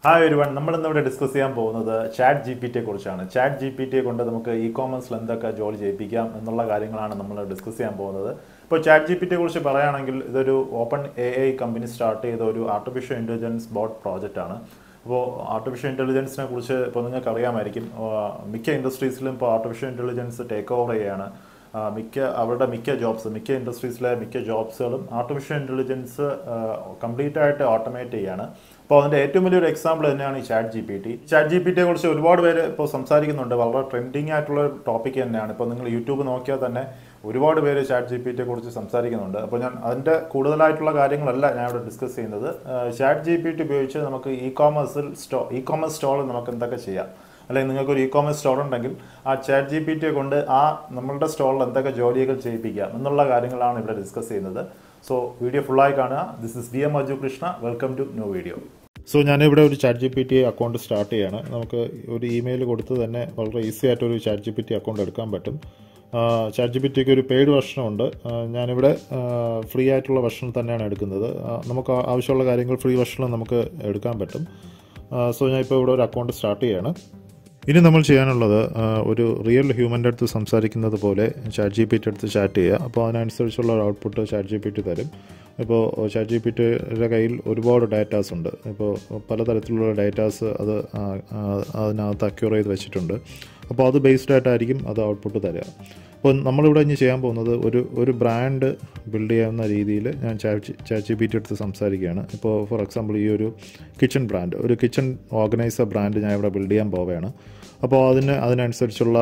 hi ഒരുവൺ നമ്മൾ ഇന്നിവിടെ discuss ചെയ്യാൻ പോകുന്നത് ചാറ്റ് ജി പി ടിയെ കുറിച്ചാണ് ചാറ്റ് ജി പി ടിയെ കൊണ്ട് നമുക്ക് ഇ കോമേഴ്സിൽ എന്തൊക്കെ ജോലി ചെയ്യിപ്പിക്കാം എന്നുള്ള കാര്യങ്ങളാണ് നമ്മൾ ഡിസ്കസ് ചെയ്യാൻ പോകുന്നത് ഇപ്പോൾ ചാറ്റ് ജി പി ടിയെ കുറിച്ച് പറയുകയാണെങ്കിൽ ഇതൊരു Open A I company start ചെയ്ത ഒരു ആർട്ടിഫിഷ്യൽ ഇൻ്റലിജൻസ് ബോട്ട് പ്രോജക്റ്റ് ആണ് അപ്പോൾ ആർട്ടിഫിഷ്യൽ ഇൻ്റലിജൻസിനെ കുറിച്ച് ഇപ്പോൾ നിങ്ങൾക്ക് അറിയാമായിരിക്കും ആ, മിക്ക ഇൻഡസ്ട്രീസിലും ഇപ്പോൾ ആർട്ടിഫിഷ്യൽ ഇൻ്റലിജൻസ് ടേക്ക് ഓവർ ചെയ്യുകയാണ് ആ, മിക്ക അവരുടെ മിക്ക ജോബ്സ് മിക്ക ഇൻഡസ്ട്രീസിലെ മിക്ക ജോബ്സുകളും ആർട്ടിഫിഷ്യൽ ഇൻ്റലിജൻസ് കംപ്ലീറ്റ് ആയിട്ട് ഓട്ടോമേറ്റ് ചെയ്യാണ് അപ്പോൾ അതിൻ്റെ ഏറ്റവും വലിയൊരു എക്സാമ്പിൾ തന്നെയാണ് ഈ chat G P T chat G P ടിയെ കുറിച്ച് ഒരുപാട് പേര് ഇപ്പോൾ സംസാരിക്കുന്നുണ്ട് വളരെ ട്രെൻഡിങ് ആയിട്ടുള്ള ഒരു ടോപ്പിക് തന്നെയാണ് ഇപ്പോൾ നിങ്ങൾ യൂട്യൂബ് നോക്കിയാൽ തന്നെ ഒരുപാട് പേര് ചാറ്റ് ജി പി ടിയെ കുറിച്ച് സംസാരിക്കുന്നുണ്ട് അപ്പോൾ ഞാൻ അതിൻ്റെ കൂടുതലായിട്ടുള്ള കാര്യങ്ങളല്ല ഞാൻ ഇവിടെ ഡിസ്കസ് ചെയ്യുന്നത് ചാറ്റ് ജി പി ടി ഉപയോഗിച്ച് നമുക്ക് ഇ കോമേഴ്സിൽ സ്റ്റോ ഇ കോമേഴ്സ് സ്റ്റോറിൽ നമുക്ക് എന്തൊക്കെ ചെയ്യാം അല്ലെങ്കിൽ നിങ്ങൾക്ക് ഒരു ഇ കോമേഴ്സ് സ്റ്റോർ ഉണ്ടെങ്കിൽ ആ ചാറ്റ് ജി പി ടിയെ കൊണ്ട് ആ നമ്മളുടെ സ്റ്റോറിൽ എന്തൊക്കെ ജോലികൾ ചെയ്യിപ്പിക്കാം എന്നുള്ള കാര്യങ്ങളാണ് ഇവിടെ ഡിസ്കസ് ചെയ്യുന്നത് സോ വീഡിയോ ഫുള്ളായി കാണുക this is D M Aju Krishna welcome to new video so ഞാനിവിടെ ഒരു chat G P T account start ചെയ്യാണ് നമുക്ക് ഒരു ഇമെയിൽ കൊടുത്ത് തന്നെ വളരെ ഈസി ആയിട്ട് ഒരു chat G P T account എടുക്കാൻ പറ്റും ചാറ്റ് ജി പി ടിക്ക് ഒരു പെയ്ഡ് വെർഷനുണ്ട് ഞാനിവിടെ ഫ്രീ ആയിട്ടുള്ള വെർഷൻ തന്നെയാണ് എടുക്കുന്നത് ആ, നമുക്ക് ആവശ്യമുള്ള കാര്യങ്ങൾ ഫ്രീ വെർഷനിൽ നമുക്ക് എടുക്കാൻ പറ്റും സോ ഞാൻ ഇപ്പോൾ ഇവിടെ ഒരു അക്കൗണ്ട് സ്റ്റാർട്ട് ചെയ്യാണ് ഇനി നമ്മൾ ചെയ്യാനുള്ളത് ആ, ഒരു റിയൽ ഹ്യൂമൻ്റെ അടുത്ത് സംസാരിക്കുന്നത് പോലെ ചാറ്റ് ജി പി ടി അടുത്ത് ചാറ്റ് ചെയ്യുക അപ്പോൾ അതിനനുസരിച്ചുള്ള ഒരു output chat G P T തരും ഇപ്പോൾ ചാറ്റ് ജി പി ടിയുടെ കയ്യിൽ ഒരുപാട് ഡാറ്റാസ് ഉണ്ട് ഇപ്പോൾ പലതരത്തിലുള്ള ഡാറ്റാസ് അത് ആ, ആ, അതിനകത്ത് അക്യൂർ ചെയ്ത് വെച്ചിട്ടുണ്ട് അപ്പോൾ അത് ബേസ്ഡ് ആയിട്ടായിരിക്കും അത് ഔട്ട്പുട്ട് തരിക അപ്പോൾ നമ്മളിവിടെ ഇനി ചെയ്യാൻ പോകുന്നത് ഒരു ഒരു ബ്രാൻഡ് ബിൽഡ് ചെയ്യാവുന്ന രീതിയിൽ ഞാൻ chat chat G P T എടുത്ത് സംസാരിക്കുകയാണ് ഇപ്പോൾ ഫോർ എക്സാമ്പിൾ ഈ ഒരു കിച്ചൺ ബ്രാൻഡ് ഒരു കിച്ചൺ ഓർഗനൈസർ ബ്രാൻഡ് ഞാൻ ഇവിടെ ബിൽഡ് ചെയ്യാൻ പോവുകയാണ് അപ്പോൾ അതിന് അതിനനുസരിച്ചുള്ള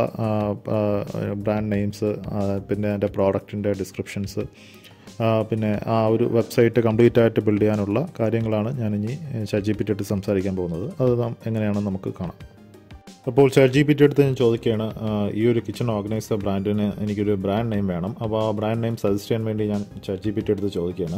ബ്രാൻഡ് നെയിംസ് പിന്നെ അതിൻ്റെ പ്രോഡക്റ്റിൻ്റെ ഡിസ്ക്രിപ്ഷൻസ് പിന്നെ ആ ഒരു വെബ്സൈറ്റ് കംപ്ലീറ്റ് ആയിട്ട് ബിൽഡ് ചെയ്യാനുള്ള കാര്യങ്ങളാണ് ഞാനിനി ചാറ്റ് ജി പി ടി എടുത്ത് സംസാരിക്കാൻ പോകുന്നത് അത് നാം എങ്ങനെയാണെന്ന് നമുക്ക് കാണാം അപ്പോൾ ചാറ്റ് ജി പി ടി അടുത്ത് ഞാൻ ചോദിക്കുകയാണ് ആ, ഈ ഒരു കിച്ചൺ ഓർഗനൈസർ ബ്രാൻഡിന് എനിക്കൊരു ബ്രാൻഡ് നെയിം വേണം അപ്പോൾ ആ ബ്രാൻഡ് നെയിം സജസ്റ്റ് ചെയ്യാൻ വേണ്ടി ഞാൻ ചാറ്റ് ജി പി ടി അടുത്ത് ചോദിക്കുകയാണ്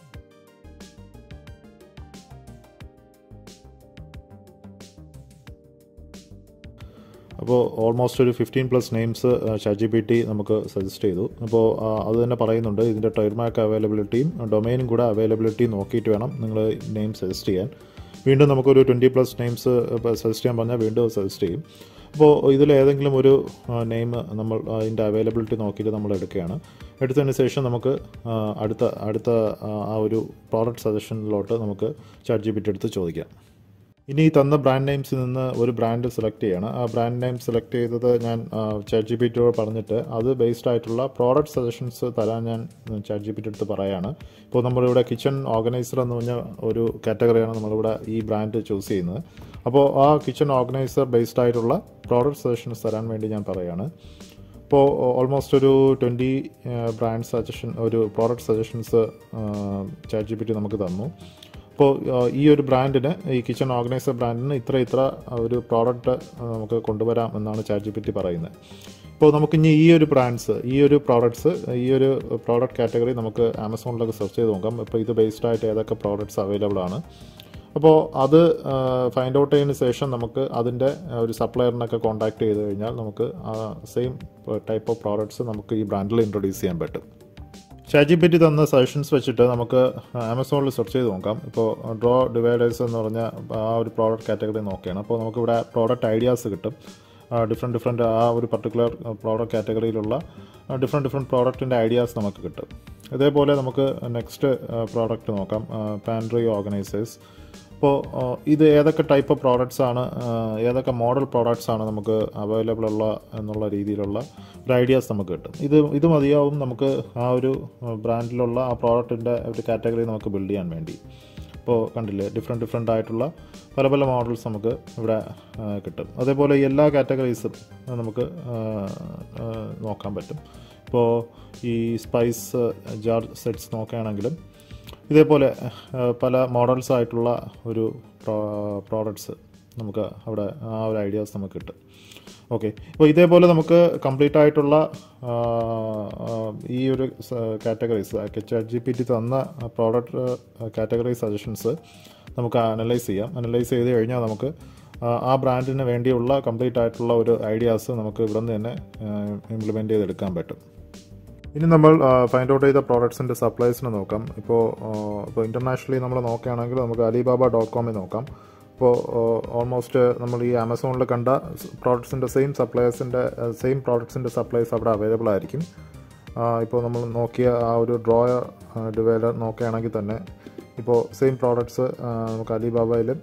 അപ്പോൾ ഓൾമോസ്റ്റ് ഒരു fifteen plus names chat G P T നമുക്ക് സജസ്റ്റ് ചെയ്തു അപ്പോൾ ആ, അത് തന്നെ പറയുന്നുണ്ട് ഇതിൻ്റെ ട്രേഡ് മാർക്ക് അവൈലബിലിറ്റിയും ഡൊമൈനും കൂടെ അവൈലബിലിറ്റി നോക്കിയിട്ട് വേണം നിങ്ങൾ നെയിം സജസ്റ്റ് ചെയ്യാൻ വീണ്ടും നമുക്കൊരു ട്വൻറ്റി പ്ലസ് നെയിംസ് സജസ്റ്റ് ചെയ്യാൻ പറഞ്ഞാൽ വീണ്ടും സജസ്റ്റ് ചെയ്യും അപ്പോൾ ഇതിൽ ഏതെങ്കിലും ഒരു നെയിം നമ്മൾ അതിൻ്റെ അവൈലബിലിറ്റി നോക്കിയിട്ട് നമ്മൾ എടുക്കുകയാണ് എടുത്തതിന് ശേഷം നമുക്ക് ആ, അടുത്ത അടുത്ത ആ, ആ ഒരു പ്രോഡക്റ്റ് സജഷനിലോട്ട് നമുക്ക് ചാറ്റ് ജി പി ടി എടുത്ത് ചോദിക്കാം ഇനി ഈ തന്ന ബ്രാൻഡ് നെയിംസിൽ നിന്ന് ഒരു ബ്രാൻഡ് സെലക്ട് ചെയ്യണം ആ ബ്രാൻഡ് നെയിം സെലക്ട് ചെയ്തത് ഞാൻ ചാറ്റ് ജി പി ടിയോട് പറഞ്ഞിട്ട് അത് ബേസ്ഡ് ആയിട്ടുള്ള പ്രോഡക്റ്റ് സജഷൻസ് തരാൻ ഞാൻ ചാറ്റ് ജി പി ടി അടുത്ത് പറയാണ് ഇപ്പോൾ നമ്മളിവിടെ കിച്ചൺ ഓർഗനൈസർ എന്ന് പറഞ്ഞ ഒരു കാറ്റഗറിയാണ് നമ്മളിവിടെ ഈ ബ്രാൻഡ് ചൂസ് ചെയ്യുന്നത് അപ്പോൾ ആ കിച്ചൺ ഓർഗനൈസർ ബേസ്ഡ് ആയിട്ടുള്ള പ്രോഡക്റ്റ് സജഷൻസ് തരാൻ വേണ്ടി ഞാൻ പറയാണ് ഇപ്പോൾ ഓൾമോസ്റ്റ് ഒരു ട്വൻറ്റി ബ്രാൻഡ് സജഷൻ ഒരു product suggestions chat G P T നമുക്ക് തന്നു അപ്പോൾ ഈ ഒരു ബ്രാൻഡിന് ഈ കിച്ചൺ ഓർഗനൈസർ ബ്രാൻഡിന് ഇത്ര ഇത്ര ഒരു പ്രോഡക്റ്റ് നമുക്ക് കൊണ്ടുവരാം എന്നാണ് ചാറ്റ് ജി പി ടി പറയുന്നത് ഇപ്പോൾ നമുക്കിനി ഈ ഒരു ബ്രാൻഡ്സ് ഈ ഒരു പ്രോഡക്ട്സ് ഈ ഒരു പ്രോഡക്റ്റ് കാറ്റഗറി നമുക്ക് ആമസോണിലൊക്കെ സെർച്ച് ചെയ്ത് നോക്കാം ഇപ്പോൾ ഇത് ബേസ്ഡ് ആയിട്ട് ഏതൊക്കെ പ്രോഡക്ട്സ് അവൈലബിൾ ആണ് അപ്പോൾ അത് ഫൈൻഡ് ഔട്ട് ചെയ്തതിന് ശേഷം നമുക്ക് അതിൻ്റെ ഒരു സപ്ലയറിനൊക്കെ കോൺടാക്ട് ചെയ്ത് കഴിഞ്ഞാൽ നമുക്ക് സെയിം ടൈപ്പ് ഓഫ് പ്രോഡക്ട്സ് നമുക്ക് ഈ ബ്രാൻഡിൽ ഇൻട്രൊഡ്യൂസ് ചെയ്യാൻ പറ്റും ചാറ്റ് ജി പി ടി തന്ന സജഷൻസ് വെച്ചിട്ട് നമുക്ക് ആമസോണിൽ സെർച്ച് ചെയ്ത് നോക്കാം ഇപ്പോൾ ഡ്രോ ഡിവൈഡേഴ്സ് എന്ന് പറഞ്ഞ ആ ഒരു പ്രോഡക്റ്റ് കാറ്റഗറി നോക്കുകയാണ് അപ്പോൾ നമുക്കിവിടെ പ്രോഡക്റ്റ് ഐഡിയാസ് കിട്ടും ഡിഫറെൻറ്റ് ഡിഫറെൻറ്റ് ആ ഒരു പർട്ടിക്കുലർ പ്രോഡക്റ്റ് കാറ്റഗറിയിലുള്ള ഡിഫറെൻറ്റ് ഡിഫറെൻറ്റ് പ്രോഡക്റ്റിൻ്റെ ഐഡിയാസ് നമുക്ക് കിട്ടും ഇതേപോലെ നമുക്ക് നെക്സ്റ്റ് പ്രോഡക്റ്റ് നോക്കാം പാൻട്രി ഓർഗനൈസേഴ്സ് അപ്പോൾ ഇത് ഏതൊക്കെ ടൈപ്പ് ഓഫ് പ്രോഡക്ട്സ് ആണ് ആ, ഏതൊക്കെ മോഡൽ പ്രോഡക്ട്സ് ആണ് നമുക്ക് അവൈലബിൾ ഉള്ള എന്നുള്ള രീതിയിലുള്ള ഒരു ഐഡിയാസ് നമുക്ക് കിട്ടും ഇത് ഇത് മതിയാവും നമുക്ക് ആ ഒരു ബ്രാൻഡിലുള്ള ആ പ്രോഡക്റ്റിൻ്റെ ഒരു കാറ്റഗറി നമുക്ക് ബിൽഡ് ചെയ്യാൻ വേണ്ടി ഇപ്പോൾ കണ്ടില്ലേ ഡിഫറെൻറ്റ് ഡിഫറെൻ്റ് ആയിട്ടുള്ള പല പല മോഡൽസ് നമുക്ക് ഇവിടെ ആ, കിട്ടും അതേപോലെ എല്ലാ കാറ്റഗറീസും നമുക്ക് ആ, ആ, നോക്കാൻ പറ്റും ഇപ്പോൾ ഈ സ്പൈസ് ജാർ സെറ്റ്സ് നോക്കുകയാണെങ്കിലും ഇതേപോലെ ആ, പല മോഡൽസ് ആയിട്ടുള്ള ഒരു പ്രോഡക്ട്സ് നമുക്ക് അവിടെ ആ ഒരു ഐഡിയാസ് നമുക്ക് കിട്ടും ഓക്കെ അപ്പോൾ ഇതേപോലെ നമുക്ക് കംപ്ലീറ്റ് ആയിട്ടുള്ള ആ, ആ, ഈ ഒരു categories chat G P T തന്ന പ്രോഡക്റ്റ് കാറ്റഗറി സജഷൻസ് നമുക്ക് അനലൈസ് ചെയ്യാം അനലൈസ് ചെയ്ത് കഴിഞ്ഞാൽ നമുക്ക് ആ, ആ ബ്രാൻഡിന് വേണ്ടിയുള്ള കംപ്ലീറ്റ് ആയിട്ടുള്ള ഒരു ഐഡിയാസ് നമുക്ക് ഇവിടെ നിന്ന് തന്നെ ഇംപ്ലിമെൻറ്റ് ചെയ്തെടുക്കാൻ പറ്റും ഇനി നമ്മൾ ഫൈൻഡ് ഔട്ട് ചെയ്ത പ്രോഡക്ട്സിൻ്റെ സപ്ലൈസിന് നോക്കാം ഇപ്പോൾ ഇപ്പോൾ ഇൻ്റർനാഷണലി നമ്മൾ നോക്കുകയാണെങ്കിൽ നമുക്ക് അലിബാബ ഡോട്ട് കോമിൽ നോക്കാം ഇപ്പോൾ ഓൾമോസ്റ്റ് നമ്മൾ ഈ ആമസോണിൽ കണ്ട പ്രോഡക്ട്സിൻ്റെ സെയിം സപ്ലയേഴ്സിൻ്റെ സെയിം പ്രോഡക്ട്സിൻ്റെ സപ്ലൈസ് അവിടെ അവൈലബിൾ ആയിരിക്കും ഇപ്പോൾ നമ്മൾ നോക്കിയ ആ ഒരു ഡ്രോയർ ഡിവൈഡർ നോക്കുകയാണെങ്കിൽ തന്നെ ഇപ്പോൾ സെയിം പ്രോഡക്ട്സ് നമുക്ക് അലിബാബയിലും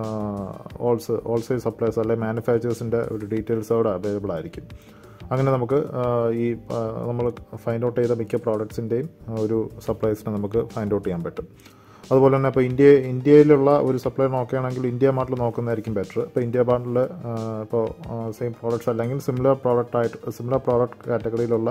ഓൾസ് ഓൾസൈൽ സപ്ലൈസ് അല്ലെങ്കിൽ മാനുഫാക്ചേഴ്സിൻ്റെ ഒരു ഡീറ്റെയിൽസ് അവിടെ അവൈലബിൾ ആയിരിക്കും അങ്ങനെ നമുക്ക് ഈ നമ്മൾ ഫൈൻഡ് ഔട്ട് ചെയ്ത മിക്ക പ്രോഡക്ട്സിൻ്റെയും ഒരു സപ്ലൈസിനെ നമുക്ക് ഫൈൻഡ് ഔട്ട് ചെയ്യാൻ പറ്റും അതുപോലെ തന്നെ ഇപ്പോൾ ഇന്ത്യ ഇന്ത്യയിലുള്ള ഒരു സപ്ലൈ നോക്കുകയാണെങ്കിൽ ഇന്ത്യ മാർട്ടിൽ നോക്കുന്നതായിരിക്കും ബെറ്റർ ഇപ്പോൾ ഇന്ത്യ മാർട്ടിൽ ഇപ്പോൾ സെയിം പ്രോഡക്ട്സ് അല്ലെങ്കിൽ സിമിലർ പ്രോഡക്റ്റ് ആയിട്ട് സിമിലർ പ്രോഡക്റ്റ് കാറ്റഗറിയിലുള്ള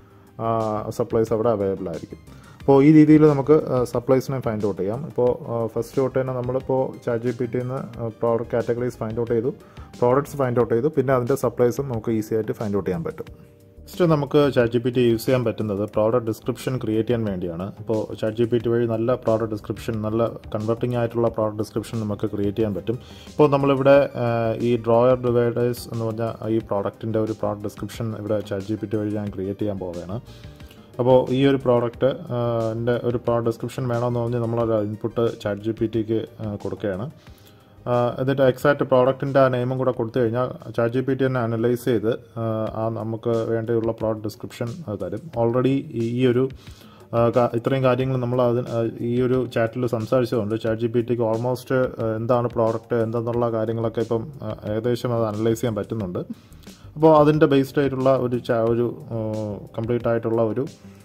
സപ്ലൈസ് അവിടെ അവൈലബിൾ ആയിരിക്കും അപ്പോൾ ഈ രീതിയിൽ നമുക്ക് സപ്ലൈസിനെ ഫൈൻഡ് ഔട്ട് ചെയ്യാം ഇപ്പോൾ ഫസ്റ്റ് തൊട്ട് തന്നെ നമ്മളിപ്പോൾ ചാറ്റ് ജി പി ടിയിൽ നിന്ന് പ്രോഡക്റ്റ് കാറ്റഗറീസ് ഫൈൻഡ് ഔട്ട് ചെയ്തു പ്രോഡക്ട്സ് ഫൈൻഡ് ഔട്ട് ചെയ്തു പിന്നെ അതിൻ്റെ സപ്ലൈസും നമുക്ക് ഈസി ആയിട്ട് ഫൈൻഡ് ഔട്ട് ചെയ്യാൻ പറ്റും നെക്സ്റ്റ് നമുക്ക് chat G P T use ചെയ്യാൻ പറ്റുന്നത് പ്രോഡക്റ്റ് ഡിസ്ക്രിപ്ഷൻ ക്രിയേറ്റ് ചെയ്യാൻ വേണ്ടിയാണ് ഇപ്പോൾ ചാറ്റ് ജി പി ടി വഴി നല്ല പ്രോഡക്റ്റ് ഡിസ്ക്രിപ്ഷൻ നല്ല കൺവെർട്ടിംഗ് ആയിട്ടുള്ള പ്രോഡക്റ്റ് ഡിസ്ക്രിപ്ഷൻ നമുക്ക് ക്രിയേറ്റ് ചെയ്യാൻ പറ്റും ഇപ്പോൾ നമ്മളിവിടെ ഈ ഡ്രോയർ ഡിവൈഡേഴ്സ് എന്ന് പറഞ്ഞാൽ ഈ പ്രോഡക്റ്റിൻ്റെ ഒരു പ്രോഡക്റ്റ് ഡിസ്ക്രിപ്ഷൻ ഇവിടെ ചാറ്റ് ജി പി ടി വഴി ഞാൻ ക്രിയേറ്റ് ചെയ്യാൻ പോവുകയാണ് അപ്പോൾ ഈ ഒരു പ്രോഡക്റ്റ് എൻ്റെ ഒരു പ്രോഡക്റ്റ് ഡിസ്ക്രിപ്ഷൻ വേണമെന്ന് പറഞ്ഞ് നമ്മളൊരു ഇൻപുട്ട് ചാറ്റ് ജി പി ടിക്ക് കൊടുക്കുകയാണ് എന്നിട്ട് എക്സാക്റ്റ് പ്രോഡക്റ്റിൻ്റെ ആ നെയിമും കൂടെ കൊടുത്തു കഴിഞ്ഞാൽ ചാറ്റ് ജി പി ടി തന്നെ അനലൈസ് ചെയ്ത് ആ നമുക്ക് വേണ്ടിയുള്ള പ്രോഡക്റ്റ് ഡിസ്ക്രിപ്ഷൻ തരും ഓൾറെഡി ഈ ഒരു ഇത്രയും കാര്യങ്ങൾ നമ്മൾ അതിന് ഈ ഒരു ചാറ്റിൽ സംസാരിച്ചതുകൊണ്ട് ചാറ്റ് ജി പി ടിക്ക് ഓൾമോസ്റ്റ് എന്താണ് പ്രോഡക്റ്റ് എന്തെന്നുള്ള കാര്യങ്ങളൊക്കെ ഇപ്പം ഏകദേശം അത് അനലൈസ് ചെയ്യാൻ പറ്റുന്നുണ്ട് അപ്പോൾ അതിൻ്റെ ബേസ്ഡ് ആയിട്ടുള്ള ഒരു ഒരു കംപ്ലീറ്റ് ആയിട്ടുള്ള ഒരു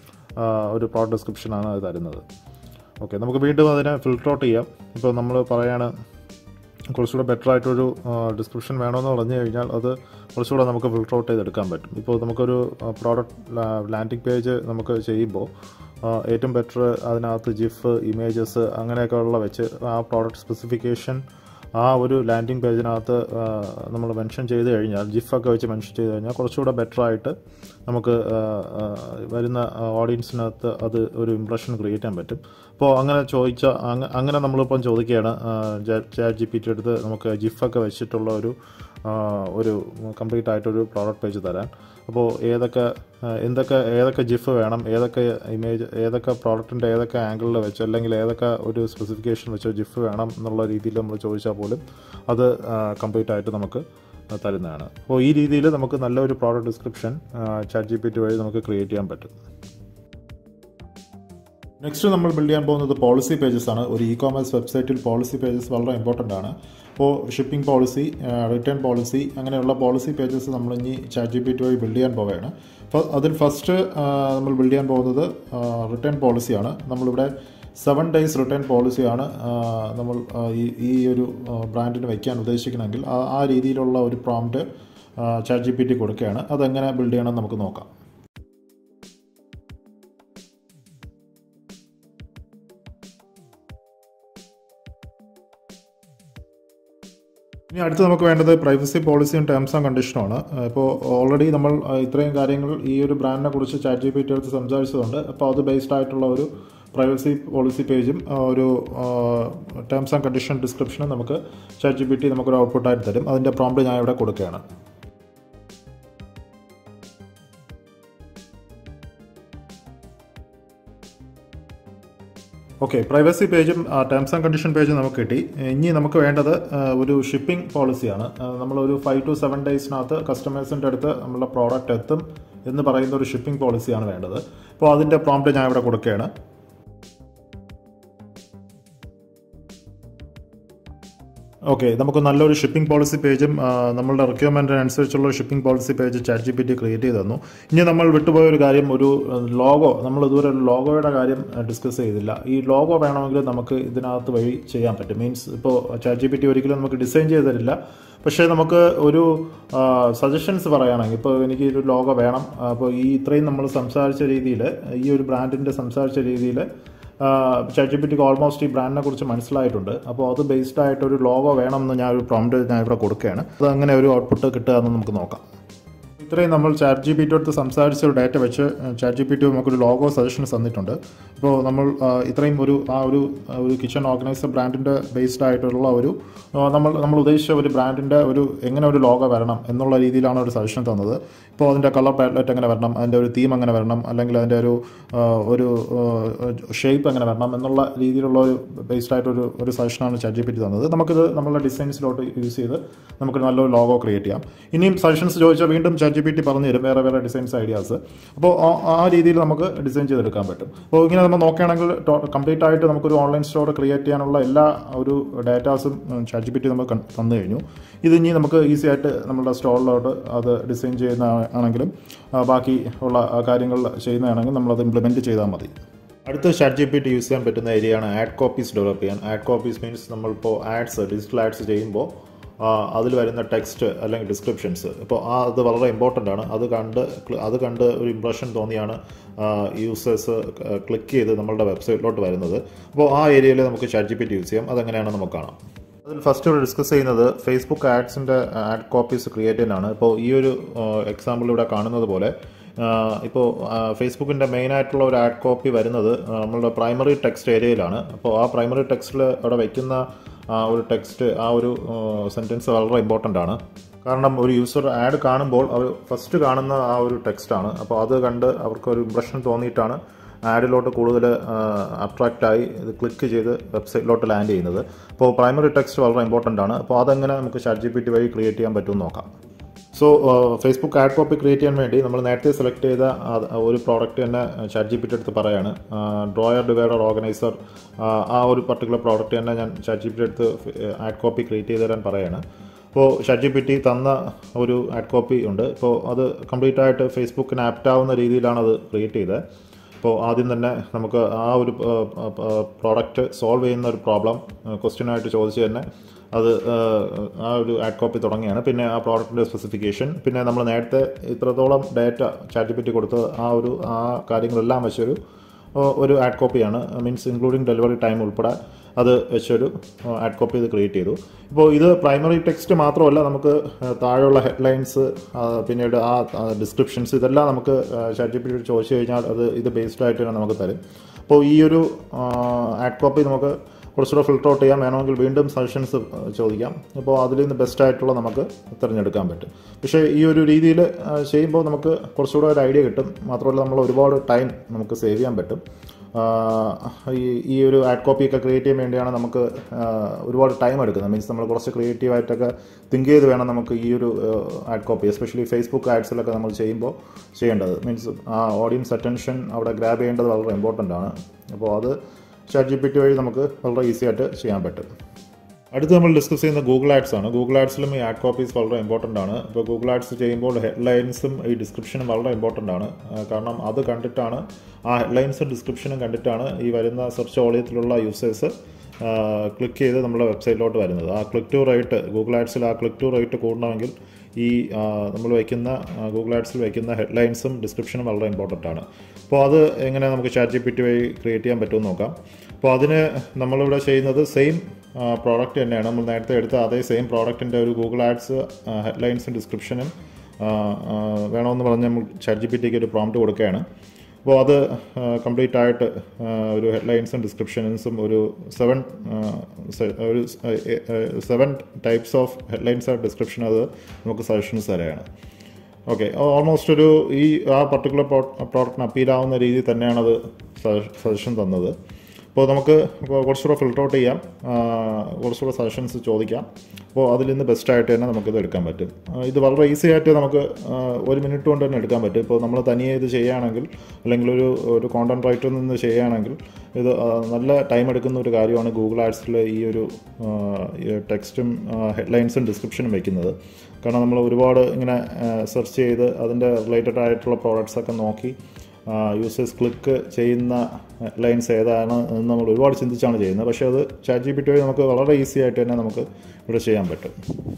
ഒരു പ്രോഡക്റ്റ് ഡിസ്ക്രിപ്ഷനാണ് അത് തരുന്നത് ഓക്കെ നമുക്ക് വീണ്ടും അതിനെ ഫിൽട്ടർ ഔട്ട് ചെയ്യാം ഇപ്പോൾ നമ്മൾ പറയാണ് കുറച്ചുകൂടെ ബെറ്റർ ആയിട്ടൊരു ഡിസ്ക്രിപ്ഷൻ വേണമെന്ന് പറഞ്ഞു കഴിഞ്ഞാൽ അത് കുറച്ചുകൂടെ നമുക്ക് ഫിൽട്ടർ ഔട്ട് ചെയ്തെടുക്കാൻ പറ്റും ഇപ്പോൾ നമുക്കൊരു പ്രോഡക്റ്റ് ലാൻഡിംഗ് പേജ് നമുക്ക് ചെയ്യുമ്പോൾ ഏറ്റവും ബെറ്റർ അതിനകത്ത് ജിഫ് ഇമേജസ് അങ്ങനെയൊക്കെ ഉള്ള വെച്ച് ആ പ്രോഡക്റ്റ് സ്പെസിഫിക്കേഷൻ ആ ഒരു ലാൻഡിംഗ് പേജിനകത്ത് നമ്മൾ മെൻഷൻ ചെയ്ത് കഴിഞ്ഞാൽ ജിഫൊക്കെ വെച്ച് മെൻഷൻ ചെയ്ത് കഴിഞ്ഞാൽ കുറച്ചുകൂടെ ബെറ്റർ ആയിട്ട് നമുക്ക് വരുന്ന ഓഡിയൻസിനകത്ത് അത് ഒരു ഇംപ്രഷൻ ക്രിയേറ്റ് ചെയ്യാൻ പറ്റും അപ്പോൾ അങ്ങനെ ചോദിച്ച അങ്ങനെ നമ്മളിപ്പം ചോദിക്കുകയാണ് ചാറ്റ് ജി പി ടി എടുത്ത് നമുക്ക് ജിഫൊക്കെ വെച്ചിട്ടുള്ള ഒരു ഒരു കംപ്ലീറ്റ് ആയിട്ടൊരു പ്രോഡക്റ്റ് പേജ് തരാൻ അപ്പോൾ ഏതൊക്കെ എന്തൊക്കെ ഏതൊക്കെ ജിഫ് വേണം ഏതൊക്കെ ഇമേജ് ഏതൊക്കെ പ്രോഡക്റ്റിൻ്റെ ഏതൊക്കെ ആംഗിളിൽ വെച്ച് അല്ലെങ്കിൽ ഏതൊക്കെ ഒരു സ്പെസിഫിക്കേഷൻ വെച്ച് ജിഫ് വേണം എന്നുള്ള രീതിയിൽ നമ്മൾ ചോദിച്ചാൽ പോലും അത് കംപ്ലീറ്റ് ആയിട്ട് നമുക്ക് തരുന്നതാണ് അപ്പോൾ ഈ രീതിയിൽ നമുക്ക് നല്ലൊരു product description chat G P T വഴി നമുക്ക് ക്രിയേറ്റ് ചെയ്യാൻ പറ്റും നെക്സ്റ്റ് നമ്മൾ ബിൽഡ് ചെയ്യാൻ പോകുന്നത് പോളിസി പേജസ് ആണ് ഒരു ഇ കോമേഴ്സ് വെബ്സൈറ്റിൽ പോളിസി പേജസ് വളരെ ഇമ്പോർട്ടൻ്റ് ആണ് അപ്പോൾ ഷിപ്പിംഗ് പോളിസി റിട്ടേൺ പോളിസി അങ്ങനെയുള്ള പോളിസി പേജസ് നമ്മൾ ഇനി ചാറ്റ് ജി പി ടി വഴി ബിൽഡ് ചെയ്യാൻ പോവുകയാണ് അപ്പോൾ അതിൽ ഫസ്റ്റ് നമ്മൾ ബിൽഡ് ചെയ്യാൻ പോകുന്നത് റിട്ടേൺ പോളിസിയാണ് നമ്മളിവിടെ സെവൻ ഡേയ്സ് റിട്ടേൺ പോളിസിയാണ് നമ്മൾ ഈ ഈ ഒരു ബ്രാൻഡിന് വയ്ക്കാൻ ഉദ്ദേശിക്കണമെങ്കിൽ ആ രീതിയിലുള്ള ഒരു prompt chat G P T കൊടുക്കുകയാണ് അതെങ്ങനെ ബിൽഡ് ചെയ്യണം നമുക്ക് നോക്കാം ഇനി അടുത്ത് നമുക്ക് വേണ്ടത് പ്രൈവസി പോളിസിയും ടേംസ് ആൻഡ് കണ്ടീഷനുമാണ് ഇപ്പോൾ ഓൾറെഡി നമ്മൾ ഇത്രയും കാര്യങ്ങൾ ഈ ഒരു ബ്രാൻഡിനെ കുറിച്ച് ചാറ്റ് ജി പി ടി അടുത്ത് സംസാരിച്ചതുകൊണ്ട് അപ്പോൾ അത് ബേസ്ഡ് ആയിട്ടുള്ള ഒരു പ്രൈവസി പോളിസി പേജും ഒരു ടേംസ് ആൻഡ് കണ്ടീഷൻ ഡിസ്ക്രിപ്ഷനും നമുക്ക് ചാറ്റ് ജി പി ടി നമുക്കൊരു ഔട്ട്പുട്ടായിട്ട് തരും അതിൻ്റെ പ്രോംപ്റ്റ് ഞാൻ ഇവിടെ കൊടുക്കുകയാണ് ഓക്കെ പ്രൈവസി പേജും ടേംസ് ആൻഡ് കണ്ടീഷൻ പേജും നമുക്ക് കിട്ടി ഇനി നമുക്ക് വേണ്ടത് ഒരു ഷിപ്പിംഗ് പോളിസിയാണ് നമ്മളൊരു ഫൈവ് ടു സെവൻ ഡേയ്സിനകത്ത് കസ്റ്റമേഴ്സിൻ്റെ അടുത്ത് നമ്മളുടെ പ്രോഡക്റ്റ് എത്തും എന്ന് പറയുന്ന ഒരു ഷിപ്പിംഗ് പോളിസിയാണ് വേണ്ടത് അപ്പോൾ അതിൻ്റെ പ്രോംപ്റ്റ് ഞാൻ ഇവിടെ കൊടുക്കുകയാണ് ഓക്കെ നമുക്ക് നല്ലൊരു ഷിപ്പിംഗ് പോളിസി പേജും നമ്മളുടെ റിക്വയർമെൻറ്റിനനുസരിച്ചുള്ള shipping policy page chat G P T create ചെയ്ത് തന്നു ഇനി നമ്മൾ വിട്ടുപോയ ഒരു കാര്യം ഒരു ലോഗോ നമ്മൾ ഇതുവരെ ലോഗോയുടെ കാര്യം ഡിസ്കസ് ചെയ്തില്ല ഈ ലോഗോ വേണമെങ്കിൽ നമുക്ക് ഇതിനകത്ത് വഴി ചെയ്യാൻ പറ്റും മീൻസ് ഇപ്പോൾ ചാറ്റ് ജി പി ടി ഒരിക്കലും നമുക്ക് ഡിസൈൻ ചെയ്ത് തരില്ല പക്ഷേ നമുക്ക് ഒരു സജഷൻസ് പറയുകയാണെങ്കിൽ ഇപ്പോൾ എനിക്ക് ഒരു ലോഗോ വേണം അപ്പോൾ ഈ ഇത്രയും നമ്മൾ സംസാരിച്ച രീതിയിൽ ഈ ഒരു ബ്രാൻഡിൻ്റെ സംസാരിച്ച രീതിയിൽ ചാറ്റ് ജി പി ടിക്ക് ഓൾമോസ്റ്റ് ഈ ബ്രാൻഡിനെ കുറിച്ച് മനസ്സിലായിട്ടുണ്ട് അപ്പോൾ അത് ബേസ്ഡ് ആയിട്ട് ഒരു ലോഗോ വേണമെന്ന് ഞാൻ ഒരു പ്രോംപ്റ്റ് ഞാൻ ഇവിടെ കൊടുക്കുകയാണ് അത് അങ്ങനെ ഒരു ഔട്ട്പുട്ട് കിട്ടുക എന്ന് നമുക്ക് നോക്കാം ഇത്രയും നമ്മൾ ചാറ്റ് ജി പി ടി അടുത്ത് സംസാരിച്ച ഒരു ഡാറ്റ വെച്ച് ചാറ്റ് ജി പി ടി നമുക്കൊരു ലോഗോ സജഷൻസ് തന്നിട്ടുണ്ട് ഇപ്പോൾ നമ്മൾ ആ, ഇത്രയും ഒരു ആ ഒരു ആ ഒരു കിച്ചൺ ഓർഗനൈസർ ബ്രാൻഡിൻ്റെ ബേസ്ഡ് ആയിട്ടുള്ള ഒരു ആ, നമ്മൾ നമ്മൾ ഉദ്ദേശിച്ച ഒരു ബ്രാൻഡിൻ്റെ ഒരു എങ്ങനെ ഒരു ലോഗോ വരണം എന്നുള്ള രീതിയിലാണ് ഒരു സജഷൻ തന്നത് ഇപ്പോൾ അതിൻ്റെ കളർ പാലറ്റ് എങ്ങനെ വരണം അതിൻ്റെ ഒരു തീം എങ്ങനെ വരണം അല്ലെങ്കിൽ അതിൻ്റെ ഒരു ആ, ഒരു ഷേപ്പ് എങ്ങനെ വരണം എന്നുള്ള രീതിയിലുള്ള ഒരു ബേസ്ഡ് ആയിട്ടൊരു ഒരു സജഷനാണ് ചാറ്റ് ജി പി ടി തന്നത് നമുക്കിത് നമ്മളുടെ ഡിസൈൻസിലോട്ട് യൂസ് ചെയ്ത് നമുക്ക് നല്ലൊരു ലോഗോ ക്രിയേറ്റ് ചെയ്യാം ഇനിയും സജഷൻസ് ചോദിച്ചാൽ വീണ്ടും ചാറ്റ് ജി പി ടി പറഞ്ഞു തരും വേറെ വേറെ ഡിസൈൻസ് ഐഡിയാസ് അപ്പോൾ ആ- ആ രീതിയിൽ നമുക്ക് ഡിസൈൻ ചെയ്തെടുക്കാൻ പറ്റും അപ്പോൾ ഇങ്ങനെ നമ്മൾ നോക്കുകയാണെങ്കിൽ കംപ്ലീറ്റ് ആയിട്ട് നമുക്കൊരു ഓൺലൈൻ സ്റ്റോർ ക്രിയേറ്റ് ചെയ്യാനുള്ള എല്ലാ ഒരു ഡാറ്റാസും ചാറ്റ് ജി പി ടി നമുക്ക് കൺ- തന്നു കഴിഞ്ഞു ഇത് ഇനി നമുക്ക് ഈസി ആയിട്ട് നമ്മുടെ സ്റ്റോറിലോട്ട് അത് ഡിസൈൻ ചെയ്യുന്ന ആണെങ്കിലും ആ, ബാക്കി ഉള്ള ആ കാര്യങ്ങൾ ചെയ്യുന്നതാണെങ്കിൽ നമ്മളത് ഇംപ്ലിമെൻറ്റ് ചെയ്താൽ മതി അടുത്ത chat G P T use ചെയ്യാൻ പറ്റുന്ന ഏരിയയാണ് ആഡ് കോപ്പീസ് ഡെവലപ്പ് ചെയ്യാൻ ആഡ് കോപ്പീസ് മീൻസ് നമ്മളിപ്പോൾ ആഡ്സ് ഡിജിറ്റൽ ആഡ്സ് ചെയ്യുമ്പോൾ അതിൽ വരുന്ന ടെക്സ്റ്റ് അല്ലെങ്കിൽ ഡിസ്ക്രിപ്ഷൻസ് ഇപ്പോൾ ആ അത് വളരെ ഇമ്പോർട്ടൻ്റ് ആണ് അത് കണ്ട് cl- അത് കണ്ട് ഒരു ഇംപ്രഷൻ തോന്നിയാണ് യൂസേഴ്സ് ക്ലിക്ക് ചെയ്ത് നമ്മളുടെ വെബ്സൈറ്റിലോട്ട് വരുന്നത് അപ്പോൾ ആ ഏരിയയിൽ നമുക്ക് chat G P T use ചെയ്യാം അതെങ്ങനെയാണെന്ന് നമുക്ക് കാണാം അതിൽ ഫസ്റ്റ് ഇവിടെ ഡിസ്കസ് ചെയ്യുന്നത് ഫേസ്ബുക്ക് ആഡ്സിൻ്റെ ആഡ് കോപ്പീസ് ക്രിയേറ്റ് ചെയ്യാനാണ് ഇപ്പോൾ ഈ ഒരു എക്സാമ്പിൾ ഇവിടെ കാണുന്നത് പോലെ ഇപ്പോൾ ഫേസ്ബുക്കിൻ്റെ മെയിൻ ആയിട്ടുള്ള ഒരു ആഡ് കോപ്പി വരുന്നത് ആ, നമ്മളുടെ പ്രൈമറി ടെക്സ്റ്റ് ഏരിയയിലാണ് അപ്പോൾ ആ പ്രൈമറി ടെക്സ്റ്റിൽ അവിടെ വയ്ക്കുന്ന ആ ഒരു ടെക്സ്റ്റ് ആ ഒരു സെൻറ്റൻസ് വളരെ ഇമ്പോർട്ടൻ്റ് ആണ് കാരണം ഒരു യൂസർ ആഡ് കാണുമ്പോൾ അവർ ഫസ്റ്റ് കാണുന്ന ആ ഒരു ടെക്സ്റ്റാണ് അപ്പോൾ അത് കണ്ട് അവർക്ക് ഒരു ഇമ്പ്രഷൻ തോന്നിയിട്ടാണ് ആഡിലോട്ട് കൂടുതൽ അട്രാക്റ്റ് ആയി ഇത് ക്ലിക്ക് ചെയ്ത് വെബ്സൈറ്റിലോട്ട് ലാൻഡ് ചെയ്യുന്നത് അപ്പോൾ പ്രൈമറി ടെക്സ്റ്റ് വളരെ ഇമ്പോർട്ടൻ്റ് ആണ് അപ്പോൾ അതെങ്ങനെ നമുക്ക് ചാറ്റ് ജി പി ടി വഴി ക്രിയേറ്റ് ചെയ്യാൻ പറ്റുമെന്ന് നോക്കാം so Facebook ad copy create ചെയ്യാൻ വേണ്ടി നമ്മൾ നേരത്തെ സെലക്ട് ചെയ്ത ആ- ഒരു പ്രോഡക്റ്റ് തന്നെ ചാറ്റ് ജി പി ടി അടുത്ത് പറയാണ് ഡ്രോയർ ഡിവൈഡർ ഓർഗനൈസർ ആ ഒരു പർട്ടിക്കുലർ പ്രോഡക്റ്റ് തന്നെ ഞാൻ ചാറ്റ് ജി പി ടി അടുത്ത് ആഡ് കോപ്പി ക്രിയേറ്റ് ചെയ്ത് തരാൻ പറയാണ് ഇപ്പോൾ ചാറ്റ് ജി പി ടി തന്ന ഒരു ആഡ് കോപ്പി ഉണ്ട് ഇപ്പോൾ അത് കംപ്ലീറ്റ് ആയിട്ട് ഫേസ്ബുക്കിന് ആപ്റ്റ് ആവുന്ന രീതിയിലാണ് അത് ക്രിയേറ്റ് ചെയ്തത് ഇപ്പോൾ ആദ്യം തന്നെ നമുക്ക് ആ ഒരു പ്രോഡക്റ്റ് സോൾവ് ചെയ്യുന്ന ഒരു പ്രോബ്ലം ക്വസ്റ്റ്യനായിട്ട് ചോദിച്ച് തന്നെ അത് ആ, ആ ഒരു ആഡ് കോപ്പി തുടങ്ങിയാണ് പിന്നെ ആ പ്രോഡക്റ്റിൻ്റെ സ്പെസിഫിക്കേഷൻ പിന്നെ നമ്മൾ നേരത്തെ ഇത്രത്തോളം ഡാറ്റ ചാറ്റ് പറ്റി കൊടുത്ത ആ ഒരു ആ കാര്യങ്ങളെല്ലാം വെച്ചൊരു ആ, ഒരു ആഡ് കോപ്പിയാണ് മീൻസ് ഇൻക്ലൂഡിങ് ഡെലിവറി ടൈം ഉൾപ്പെടെ അത് വെച്ചൊരു ആഡ് കോപ്പി ഇത് ക്രിയേറ്റ് ചെയ്തു ഇപ്പോൾ ഇത് പ്രൈമറി ടെക്സ്റ്റ് മാത്രമല്ല നമുക്ക് ആ, താഴെയുള്ള ഹെഡ്ലൈൻസ് പിന്നീട് ആ ഡിസ്ക്രിപ്ഷൻസ് ഇതെല്ലാം നമുക്ക് ചാറ്റ് ജി പി ചോദിച്ചു കഴിഞ്ഞാൽ അത് ഇത് ബേസ്ഡ് ആയിട്ട് തന്നെ നമുക്ക് തരും അപ്പോൾ ഈ ഒരു ആഡ് കോപ്പി നമുക്ക് കുറച്ചുകൂടെ ഫിൽട്ടർ ഔട്ട് ചെയ്യാം വേണമെങ്കിൽ വീണ്ടും സജഷൻസ് ചോദിക്കാം അപ്പോൾ അതിൽ നിന്ന് ബെസ്റ്റ് ആയിട്ടുള്ള നമുക്ക് തിരഞ്ഞെടുക്കാൻ പറ്റും പക്ഷേ ഈ ഒരു രീതിയിൽ ചെയ്യുമ്പോൾ നമുക്ക് കുറച്ചുകൂടെ ഒരു ഐഡിയ കിട്ടും മാത്രമല്ല നമ്മൾ ഒരുപാട് ടൈം നമുക്ക് സേവ് ചെയ്യാൻ പറ്റും ആ, ഈ ഈ ഒരു ആഡ് കോപ്പിയൊക്കെ ക്രിയേറ്റ് ചെയ്യാൻ വേണ്ടിയാണ് നമുക്ക് ആ, ഒരുപാട് ടൈം എടുക്കുന്നത് മീൻസ് നമ്മൾ കുറച്ച് ക്രിയേറ്റീവായിട്ടൊക്കെ തിങ്ക് ചെയ്ത് വേണം നമുക്ക് ഈ ഒരു ആഡ് കോപ്പി എസ്പെഷ്യലി ഫേസ്ബുക്ക് ആഡ്സിലൊക്കെ നമ്മൾ ചെയ്യുമ്പോൾ ചെയ്യേണ്ടത് മീൻസ് ആ ഓഡിയൻസ് അറ്റൻഷൻ അവിടെ ഗ്രാബ് ചെയ്യേണ്ടത് വളരെ ഇമ്പോർട്ടൻ്റ് ആണ് അപ്പോൾ അത് ചാറ്റ് ജി പി ടി വഴി നമുക്ക് വളരെ ഈസി ആയിട്ട് ചെയ്യാൻ പറ്റും അടുത്ത് നമ്മൾ ഡിസ്കസ് ചെയ്യുന്ന ഗൂഗിൾ ആഡ്സ് ആണ് ഗൂഗിൾ ആഡ്സിലും ഈ ആഡ് കോപ്പീസ് വളരെ ഇമ്പോർട്ടൻ്റ് ആണ് ഇപ്പോൾ ഗൂഗിൾ ആഡ്സ് ചെയ്യുമ്പോൾ ഹെഡ്ലൈൻസും ഈ ഡിസ്ക്രിപ്ഷനും വളരെ ഇമ്പോർട്ടൻ്റ് ആണ് ആ, കാരണം അത് കണ്ടിട്ടാണ് ആ ഹെഡ്ലൈൻസും ഡിസ്ക്രിപ്ഷനും കണ്ടിട്ടാണ് ഈ വരുന്ന സെർച്ച് ഓളിയത്തിലുള്ള യൂസേഴ്സ് ക്ലിക്ക് ചെയ്ത് നമ്മുടെ വെബ്സൈറ്റിലോട്ട് വരുന്നത് ആ ക്ലിക്ക് ടു റേറ്റ് ഗൂഗിൾ ആഡ്സിൽ ആ ക്ലിക്ക് ടു റേറ്റ് കൂടണമെങ്കിൽ ഈ നമ്മൾ വയ്ക്കുന്ന ഗൂഗിൾ ആഡ്സിൽ വയ്ക്കുന്ന ഹെഡ്ലൈൻസും ഡിസ്ക്രിപ്ഷനും വളരെ ഇമ്പോർട്ടൻ്റ് ആണ് അപ്പോൾ അത് എങ്ങനെ നമുക്ക് ചാറ്റ് ജി പി ടി വഴി ക്രിയേറ്റ് ചെയ്യാൻ പറ്റുമെന്ന് നോക്കാം അപ്പോൾ അതിന് നമ്മളിവിടെ ചെയ്യുന്നത് സെയിം പ്രോഡക്റ്റ് തന്നെയാണ് നമ്മൾ നേരത്തെ എടുത്ത അതേ സെയിം പ്രോഡക്റ്റിൻ്റെ ഒരു ഗൂഗിൾ ആഡ്സ് ഹെഡ്ലൈൻസും ഡിസ്ക്രിപ്ഷനും വേണമെന്ന് പറഞ്ഞ് നമ്മൾ ചാറ്റ് ജി പി ടിക്ക് ഒരു പ്രോംപ്റ്റ് കൊടുക്കുകയാണ് അപ്പോൾ അത് കംപ്ലീറ്റ് ആയിട്ട് ആ, ഒരു ഹെഡ്ലൈൻസും ഡിസ്ക്രിപ്ഷൻസും ഒരു സെവൻ ഒരു seven types of headlines and description അത് നമുക്ക് സജഷൻസ് തരാണ് ഓക്കെ ഓൾമോസ്റ്റ് ഒരു ഈ ആ പർട്ടിക്കുലർ പ്രോഡക്റ്റിന് അപ്പീൽ ആവുന്ന രീതിയിൽ തന്നെയാണ് അത് സജഷൻ തന്നത് അപ്പോൾ നമുക്ക് ഇപ്പോൾ കുറച്ചുകൂടെ ഫിൽട്ടർ ഔട്ട് ചെയ്യാം ആ, കുറച്ചുകൂടെ സജഷൻസ് ചോദിക്കാം അപ്പോൾ അതിൽ നിന്ന് ബെസ്റ്റായിട്ട് തന്നെ നമുക്കിത് എടുക്കാൻ പറ്റും ആ, ഇത് വളരെ ഈസി ആയിട്ട് നമുക്ക് ആ, ഒരു മിനിറ്റ് കൊണ്ട് തന്നെ എടുക്കാൻ പറ്റും ഇപ്പോൾ നമ്മൾ തനിയെ ഇത് ചെയ്യുകയാണെങ്കിൽ അല്ലെങ്കിൽ ഒരു ഒരു കോണ്ടന്റ് റൈറ്ററിൽ നിന്ന് ചെയ്യുകയാണെങ്കിൽ ഇത് ആ, നല്ല ടൈം എടുക്കുന്ന ഒരു കാര്യമാണ് ഗൂഗിൾ ആഡ്സിൽ ഈ ഒരു ടെക്സ്റ്റും ഹെഡ്ലൈൻസും ഡിസ്ക്രിപ്ഷനും വെക്കുന്നത് കാരണം നമ്മൾ ഒരുപാട് ഇങ്ങനെ സെർച്ച് ചെയ്ത് അതിൻ്റെ റിലേറ്റഡ് ആയിട്ടുള്ള പ്രോഡക്റ്റ്സ് ഒക്കെ നോക്കി യൂസേഴ്സ് ക്ലിക്ക് ചെയ്യുന്ന ലൈൻസ് ഏതാണ് എന്ന് നമ്മൾ ഒരുപാട് ചിന്തിച്ചാണ് ചെയ്യുന്നത് പക്ഷേ അത് ചാറ്റ് ജി പി ടി വഴി നമുക്ക് വളരെ ഈസി ആയിട്ട് തന്നെ നമുക്ക് ഇവിടെ ചെയ്യാൻ പറ്റും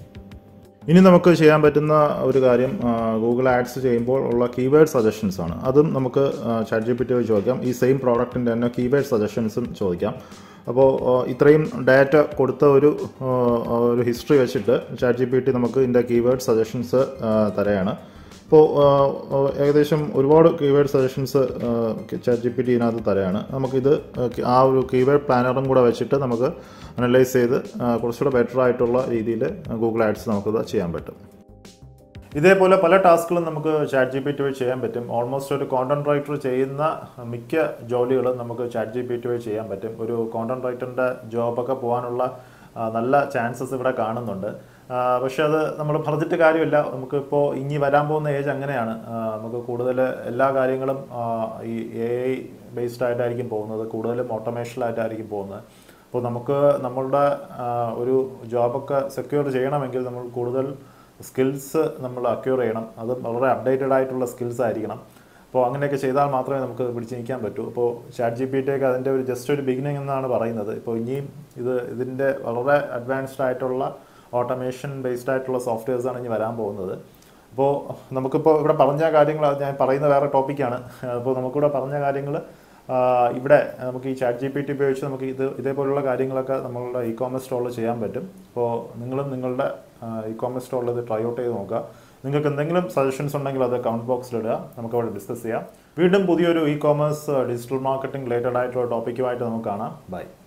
ഇനി നമുക്ക് ചെയ്യാൻ പറ്റുന്ന ഒരു കാര്യം ഗൂഗിൾ ആഡ്സ് ചെയ്യുമ്പോൾ ഉള്ള കീവേഡ് സജഷൻസ് ആണ് അതും നമുക്ക് ചാറ്റ് ജി പി ടി വഴി ചോദിക്കാം ഈ സെയിം പ്രോഡക്റ്റിൻ്റെ തന്നെ കീവേഡ് സജഷൻസും ചോദിക്കാം അപ്പോൾ ഇത്രയും ഡാറ്റ കൊടുത്ത ഒരു ആ, ഒരു ഹിസ്റ്ററി വെച്ചിട്ട് ചാറ്റ് ജി പി ടി നമുക്ക് ഇതിൻ്റെ കീവേഡ് സജഷൻസ് തരയാണ് ഇപ്പോൾ ഏകദേശം ഒരുപാട് keyword suggestions chat G P T ഇതിനകത്ത് തരാണ് നമുക്കിത് ആ ഒരു കീവേഡ് പ്ലാനറും കൂടെ വെച്ചിട്ട് നമുക്ക് അനലൈസ് ചെയ്ത് ആ, കുറച്ചുകൂടെ ബെറ്റർ ആയിട്ടുള്ള രീതിയിൽ ഗൂഗിൾ ആഡ്സ് നമുക്കത് ചെയ്യാൻ പറ്റും ഇതേപോലെ പല ടാസ്കുകളും നമുക്ക് ചാറ്റ് ജി പി ടി വഴി ചെയ്യാൻ പറ്റും ഓൾമോസ്റ്റ് ഒരു കോണ്ടന്റ് റൈറ്റർ ചെയ്യുന്ന മിക്ക ജോലികളും നമുക്ക് ചാറ്റ് ജി പി ടി വഴി ചെയ്യാൻ പറ്റും ഒരു കോണ്ടന്റ് റൈറ്ററിൻ്റെ ജോബൊക്കെ പോകാനുള്ള ആ, നല്ല ചാൻസസ് ഇവിടെ കാണുന്നുണ്ട് ആ, പക്ഷെ അത് നമ്മൾ പറഞ്ഞിട്ട് കാര്യമില്ല നമുക്കിപ്പോൾ ഇനി വരാൻ പോകുന്ന ഏജ് അങ്ങനെയാണ് ആ, നമുക്ക് കൂടുതൽ എല്ലാ കാര്യങ്ങളും ആ, ഈ എ ഐ ബേസ്ഡ് ആയിട്ടായിരിക്കും പോകുന്നത് കൂടുതലും ഓട്ടോമേഷനിലായിട്ടായിരിക്കും പോകുന്നത് അപ്പോൾ നമുക്ക് നമ്മളുടെ ആ, ഒരു ജോബൊക്കെ സെക്യൂർ ചെയ്യണമെങ്കിൽ നമ്മൾ കൂടുതൽ സ്കിൽസ് നമ്മൾ അക്യൂർ ചെയ്യണം അത് വളരെ അപ്ഡേറ്റഡ് ആയിട്ടുള്ള സ്കിൽസ് ആയിരിക്കണം അപ്പോൾ അങ്ങനെയൊക്കെ ചെയ്താൽ മാത്രമേ നമുക്ക് പിടിച്ച് നിൽക്കാൻ പറ്റൂ അപ്പോൾ ചാറ്റ് ജി പി ടി ഒക്കെ അതിൻ്റെ ഒരു ജസ്റ്റ് ഒരു ബിഗിനിങ് എന്നാണ് പറയുന്നത് ഇപ്പോൾ ഇനിയും ഇത് ഇതിൻ്റെ വളരെ അഡ്വാൻസ്ഡ് ആയിട്ടുള്ള ഓട്ടോമേഷൻ ബേസ്ഡ് ആയിട്ടുള്ള സോഫ്റ്റ്വെയർസാണ് ഇനി വരാൻ പോകുന്നത് അപ്പോൾ നമുക്കിപ്പോൾ ഇവിടെ പറഞ്ഞ കാര്യങ്ങൾ അത് ഞാൻ പറയുന്ന വേറെ ടോപ്പിക്കാണ് അപ്പോൾ നമുക്കിവിടെ പറഞ്ഞ കാര്യങ്ങൾ ഇവിടെ നമുക്ക് ഈ ചാറ്റ് ജി പി ടി ഉപയോഗിച്ച് നമുക്ക് ഇത് ഇതേപോലുള്ള കാര്യങ്ങളൊക്കെ നമ്മളുടെ ഇ കോമേഴ്സ് സ്റ്റോറിൽ ചെയ്യാൻ പറ്റും അപ്പോൾ നിങ്ങളും നിങ്ങളുടെ ഇ കോമേഴ്സ് സ്റ്റോറിൽ ഇത് ട്രൈ ഔട്ട് ചെയ്ത് നോക്കുക നിങ്ങൾക്ക് എന്തെങ്കിലും സജഷൻസ് ഉണ്ടെങ്കിൽ അത് കമന്റ് ബോക്സിൽ ഇടുക നമുക്ക് അവിടെ ഡിസ്കസ് ചെയ്യാം വീണ്ടും പുതിയൊരു e commerce digital marketing related ആയിട്ടുള്ള ടോപ്പിക്കുമായിട്ട് നമുക്ക് കാണാം ബൈ